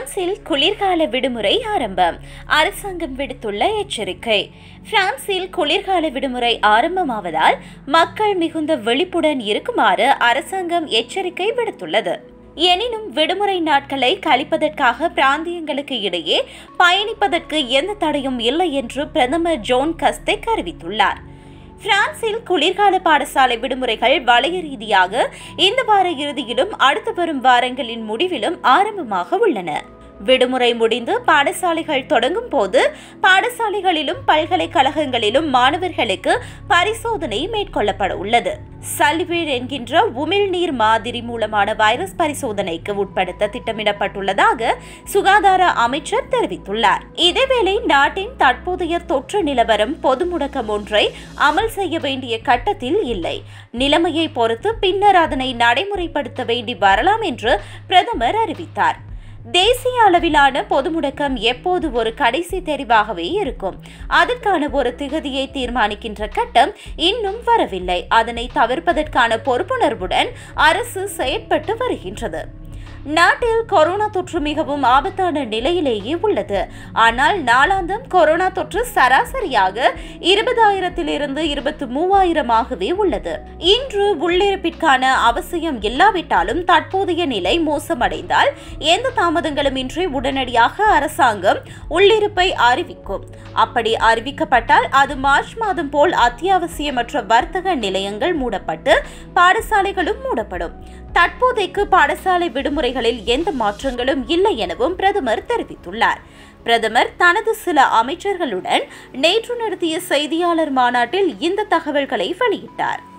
பிரான்சில் குளிர்கால விடுமுறை ஆரம்பம் அரசாங்கம் விடுத்துள்ள எச்சரிக்கை பிரான்சில் குளிர்கால விடுமுறை ஆரம்பமாவதால் மக்கள் மிகுந்த விழிப்புடன் இருக்குமாறு அரசாங்கம் எச்சரிக்கை விடுத்துள்ளது எனினும் விடுமுறை நாட்களை கழிப்பதற்காக பிராந்தியங்களுக்கு இடையே பயணிப்பதற்கு எந்த தடையும் இல்லை என்று பிரதமர் ஜோன் கஸ்தெக் அறிவித்துள்ளார் பிரான்சில் குளிர்கால பாடசாலை விடுமுறைகள் வலய ரீதியாக இந்த வார இறுதியிலும் அடுத்து வரும் வாரங்களின் முடிவிலும் ஆரம்பமாக உள்ளன விடுமுறை முடிந்து பாடசாலைகள் தொடங்கும் போது பாடசாலைகளிலும் பல்கலைக்கழகங்களிலும் மாணவர்களுக்கு பரிசோதனை மேற்கொள்ளப்பட உள்ளது சல்வீர் என்கின்ற உமிழ்நீர் மாதிரி மூலமான வைரஸ் பரிசோதனைக்கு உட்படுத்த திட்டமிடப்பட்டுள்ளதாக சுகாதார அமைச்சர் தெரிவித்துள்ளார் இதேவேளை நாட்டின் தற்போதைய தொற்று நிலவரம் பொது முடக்கம் ஒன்றை அமல் செய்ய வேண்டிய கட்டத்தில் இல்லை நிலைமையை பொறுத்து பின்னர் அதனை நடைமுறைப்படுத்த வேண்டி வரலாம் என்று பிரதமர் அறிவித்தார் தேசிய அளவிலான பொது முடக்கம் எப்போது ஒரு கடைசி தெரிவாகவே இருக்கும் அதற்கான ஒரு திகதியை தீர்மானிக்கின்ற கட்டம் இன்னும் வரவில்லை அதனை தவிர்ப்பதற்கான பொறுப்புணர்வுடன் அரசு செயற்பட்டு வருகின்றது நாட்டில் கொரோனா தொற்று மிகவும் ஆபத்தான நிலையிலேயே உள்ளது ஆனால் நாளாந்தம் கொரோனா தொற்று சராசரியாக இருபதாயிரத்திலிருந்து இருபத்தி மூவாயிரமாகவே உள்ளது இன்று உள்ளிருப்பிற்கான அவசியம் இல்லாவிட்டாலும் தற்போதைய நிலை மோசமடைந்தால் எந்த தாமதங்களும் இன்றி உடனடியாக அரசாங்கம் உள்ளிருப்பை அறிவிக்கும் அப்படி அறிவிக்கப்பட்டால் அது மார்ச் மாதம் போல் அத்தியாவசியமற்ற வர்த்தக நிலையங்கள் மூடப்பட்டு பாடசாலைகளும் மூடப்படும் தற்போதைக்கு பாடசாலை விடுமுறைகளில் எந்த மாற்றங்களும் இல்லை எனவும் பிரதமர் தெரிவித்துள்ளார் பிரதமர் தனது சில அமைச்சர்களுடன் நேற்று நடத்திய செய்தியாளர் மாநாட்டில் இந்த தகவல்களை வெளியிட்டார்